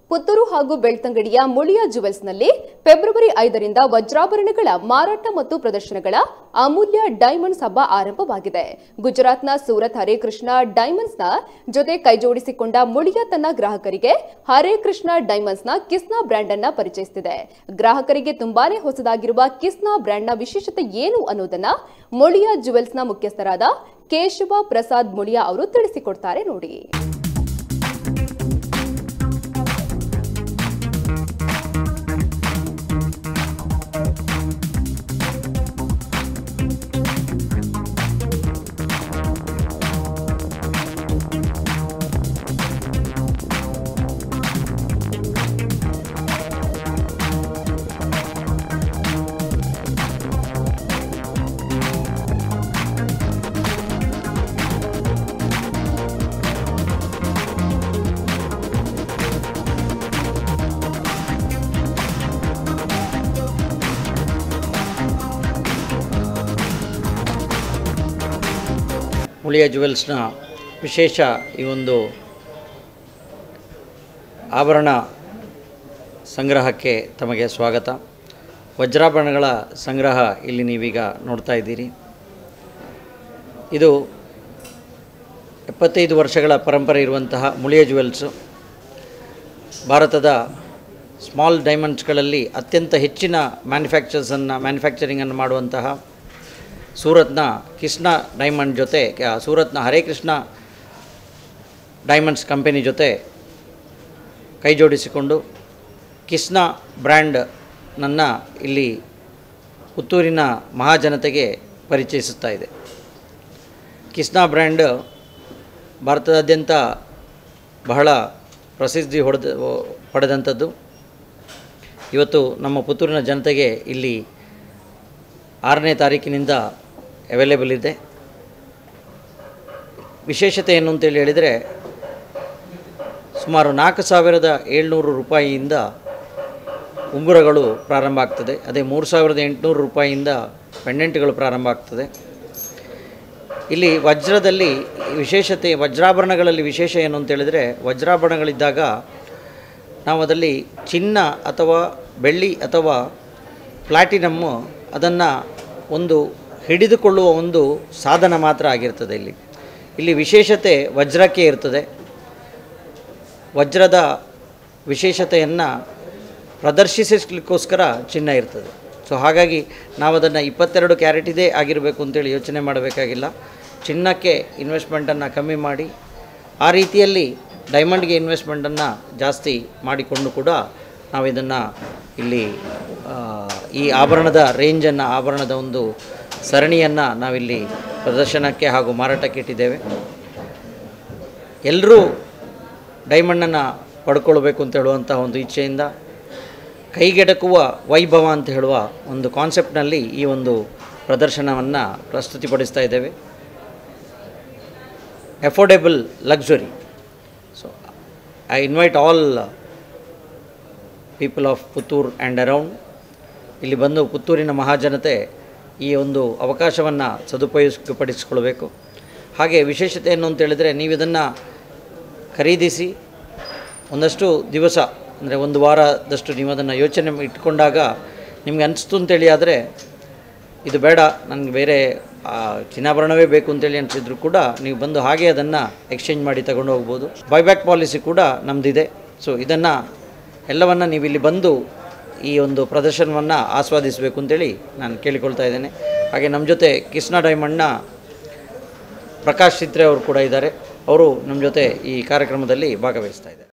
ಪುತ್ತೂರು ಹಾಗೂ ಬೆಳ್ತಂಗಡಿಯ ಮುಳಿಯ ಜುವೆಲ್ಸ್ನಲ್ಲಿ ಫೆಬ್ರವರಿ ಐದರಿಂದ ವಜ್ರಾಭರಣಗಳ ಮಾರಾಟ ಮತ್ತು ಪ್ರದರ್ಶನಗಳ ಅಮೂಲ್ಯ ಡೈಮಂಡ್ಸ್ ಹಬ್ಬ ಆರಂಭವಾಗಿದೆ ಗುಜರಾತ್ನ ಸೂರತ್ ಹರೇ ಕೃಷ್ಣ ಡೈಮಂಡ್ಸ್ನ ಜೊತೆ ಕೈಜೋಡಿಸಿಕೊಂಡ ಮುಳಿಯ ತನ್ನ ಗ್ರಾಹಕರಿಗೆ ಹರೇ ಕೃಷ್ಣ ಡೈಮಂಡ್ಸ್ನ ಕಿಸ್ನಾ ಬ್ರ್ಯಾಂಡ್ ಅನ್ನ ಪರಿಚಯಿಸುತ್ತಿದೆ ಗ್ರಾಹಕರಿಗೆ ತುಂಬಾನೇ ಹೊಸದಾಗಿರುವ ಕಿಸ್ನಾ ಬ್ರ್ಯಾಂಡ್ನ ವಿಶೇಷತೆ ಏನು ಅನ್ನೋದನ್ನ ಮುಳಿಯ ಜುವೆಲ್ಸ್ನ ಮುಖ್ಯಸ್ಥರಾದ ಕೇಶವ ಪ್ರಸಾದ್ ಮುಳಿಯ ಅವರು ತಿಳಿಸಿಕೊಡ್ತಾರೆ ನೋಡಿ ಮುಳಿಯ ಜುವೆಲ್ಸ್ನ ವಿಶೇಷ ಈ ಒಂದು ಆಭರಣ ಸಂಗ್ರಹಕ್ಕೆ ತಮಗೆ ಸ್ವಾಗತ ವಜ್ರಾಭರಣಗಳ ಸಂಗ್ರಹ ಇಲ್ಲಿ ನೀವೀಗ ನೋಡ್ತಾ ಇದ್ದೀರಿ ಇದು ಎಪ್ಪತ್ತೈದು ವರ್ಷಗಳ ಪರಂಪರೆ ಇರುವಂತಹ ಮುಳಿಯ ಜುವೆಲ್ಸು ಭಾರತದ ಸ್ಮಾಲ್ ಡೈಮಂಡ್ಸ್ಗಳಲ್ಲಿ ಅತ್ಯಂತ ಹೆಚ್ಚಿನ ಮ್ಯಾನುಫ್ಯಾಕ್ಚರ್ಸನ್ನು ಮ್ಯಾನುಫ್ಯಾಕ್ಚರಿಂಗನ್ನು ಮಾಡುವಂತಹ ಸೂರತ್ನ ಕೃಷ್ಣ ಡೈಮಂಡ್ ಜೊತೆ ಆ, ಸೂರತ್ನ ಹರೇ ಕೃಷ್ಣ ಡೈಮಂಡ್ಸ್ ಕಂಪೆನಿ ಜೊತೆ ಕೈ ಜೋಡಿಸಿಕೊಂಡು ಕೃಷ್ಣ ಬ್ರ್ಯಾಂಡ್ನನ್ನು ಇಲ್ಲಿ ಪುತ್ತೂರಿನ ಮಹಾಜನತೆಗೆ ಪರಿಚಯಿಸುತ್ತಾ ಇದೆ ಕೃಷ್ಣ ಬ್ರ್ಯಾಂಡ್ ಭಾರತದಾದ್ಯಂತ ಬಹಳ ಪ್ರಸಿದ್ಧಿ ಹೊಡೆದ ಪಡೆದಂಥದ್ದು ಇವತ್ತು ನಮ್ಮ ಪುತ್ತೂರಿನ ಜನತೆಗೆ ಇಲ್ಲಿ ಆರನೇ ತಾರೀಕಿನಿಂದ ಅವೈಲೇಬಲ್ ಇದೆ ವಿಶೇಷತೆ ಏನು ಅಂತೇಳಿ ಹೇಳಿದರೆ ಸುಮಾರು ನಾಲ್ಕು ಸಾವಿರದ ಏಳ್ನೂರು ರೂಪಾಯಿಯಿಂದ ಉಂಗುರಗಳು ಪ್ರಾರಂಭ ಆಗ್ತದೆ ಅದೇ ಮೂರು ಸಾವಿರದ ಎಂಟುನೂರು ರೂಪಾಯಿಯಿಂದ ಪೆಂಡೆಂಟ್ಗಳು ಪ್ರಾರಂಭ ಆಗ್ತದೆ ಇಲ್ಲಿ ವಜ್ರದಲ್ಲಿ ವಿಶೇಷತೆ ವಜ್ರಾಭರಣಗಳಲ್ಲಿ ವಿಶೇಷ ಏನು ಅಂತ ಹೇಳಿದರೆ ವಜ್ರಾಭರಣಗಳಿದ್ದಾಗ ನಾವು ಅದರಲ್ಲಿ ಚಿನ್ನ ಅಥವಾ ಬೆಳ್ಳಿ ಅಥವಾ ಪ್ಲಾಟಿನಮ್ಮು ಅದನ್ನು ಒಂದು ಹಿಡಿದುಕೊಳ್ಳುವ ಒಂದು ಸಾಧನ ಮಾತ್ರ ಆಗಿರ್ತದೆ ಇಲ್ಲಿ ಇಲ್ಲಿ ವಿಶೇಷತೆ ವಜ್ರಕ್ಕೆ ಇರ್ತದೆ ವಜ್ರದ ವಿಶೇಷತೆಯನ್ನು ಪ್ರದರ್ಶಿಸಲಿಕ್ಕೋಸ್ಕರ ಚಿನ್ನ ಇರ್ತದೆ ಸೊ ಹಾಗಾಗಿ ನಾವು ಅದನ್ನು ಇಪ್ಪತ್ತೆರಡು ಕ್ಯಾರೆಟ್ ಇದೇ ಆಗಿರಬೇಕು ಅಂತೇಳಿ ಯೋಚನೆ ಮಾಡಬೇಕಾಗಿಲ್ಲ ಚಿನ್ನಕ್ಕೆ ಇನ್ವೆಸ್ಟ್ಮೆಂಟನ್ನು ಕಮ್ಮಿ ಮಾಡಿ ಆ ರೀತಿಯಲ್ಲಿ ಡೈಮಂಡ್ಗೆ ಇನ್ವೆಸ್ಟ್ಮೆಂಟನ್ನು ಜಾಸ್ತಿ ಮಾಡಿಕೊಂಡು ಕೂಡ ನಾವು ಇದನ್ನು ಇಲ್ಲಿ ಆ, ಈ ಆಭರಣದ ರೇಂಜನ್ನು ಆಭರಣದ ಒಂದು ಸರಣಿಯನ್ನು ನಾವಿಲ್ಲಿ ಪ್ರದರ್ಶನಕ್ಕೆ ಹಾಗೂ ಮಾರಾಟಕ್ಕೆ ಇಟ್ಟಿದ್ದೇವೆ ಎಲ್ಲರೂ ಡೈಮಂಡನ್ನು ಪಡ್ಕೊಳ್ಬೇಕು ಅಂತ ಹೇಳುವಂಥ ಒಂದು ಇಚ್ಛೆಯಿಂದ ಕೈಗೆಟಕುವ ವೈಭವ ಅಂತ ಹೇಳುವ ಒಂದು ಕಾನ್ಸೆಪ್ಟ್ನಲ್ಲಿ ಈ ಒಂದು ಪ್ರದರ್ಶನವನ್ನು ಪ್ರಸ್ತುತಿಪಡಿಸ್ತಾ ಇದ್ದೇವೆ affordable luxury so I invite all people of Puttur and around ಇಲ್ಲಿ ಬಂದು ಪುತ್ತೂರಿನ ಮಹಾಜನತೆ ಈ ಒಂದು ಅವಕಾಶವನ್ನು ಸದುಪಯೋಗಪಡಿಸಿಕೊಳ್ಬೇಕು ಹಾಗೆ ವಿಶೇಷತೆ ಏನು ಅಂತ ಹೇಳಿದರೆ ನೀವು ಇದನ್ನು ಖರೀದಿಸಿ ಒಂದಷ್ಟು ದಿವಸ ಅಂದರೆ ಒಂದು ವಾರದಷ್ಟು ನೀವು ಅದನ್ನು ಯೋಚನೆ ಇಟ್ಕೊಂಡಾಗ ನಿಮ್ಗೆ ಅನಿಸ್ತು ಅಂತೇಳಿ ಆದರೆ ಇದು ಬೇಡ ನನಗೆ ಬೇರೆ ಆ, ಚಿನ್ನಾಭರಣವೇ ಬೇಕು ಅಂತೇಳಿ ಅನಿಸಿದ್ರು ಕೂಡ ನೀವು ಬಂದು ಹಾಗೆ ಅದನ್ನು ಎಕ್ಸ್ಚೇಂಜ್ ಮಾಡಿ ತಗೊಂಡು ಹೋಗ್ಬೋದು ಬೈಬ್ಯಾಕ್ ಪಾಲಿಸಿ ಕೂಡ ನಮ್ಮದಿದೆ ಸೊ ಇದನ್ನು ಎಲ್ಲವನ್ನು ನೀವು ಇಲ್ಲಿ ಬಂದು ಈ ಒಂದು ಪ್ರದರ್ಶನವನ್ನು ಆಸ್ವಾದಿಸಬೇಕು ಅಂತೇಳಿ ನಾನು ಕೇಳಿಕೊಳ್ತಾ ಇದ್ದೇನೆ ಹಾಗೆ ನಮ್ಮ ಜೊತೆ ಕೃಷ್ಣ ಡೈಮಂಡ್ನ ಪ್ರಕಾಶ್ ಚಿತ್ರೆ ಅವರು ಕೂಡ ಇದ್ದಾರೆ ಅವರು ನಮ್ಮ ಜೊತೆ ಈ ಕಾರ್ಯಕ್ರಮದಲ್ಲಿ ಭಾಗವಹಿಸ್ತಾ ಇದ್ದಾರೆ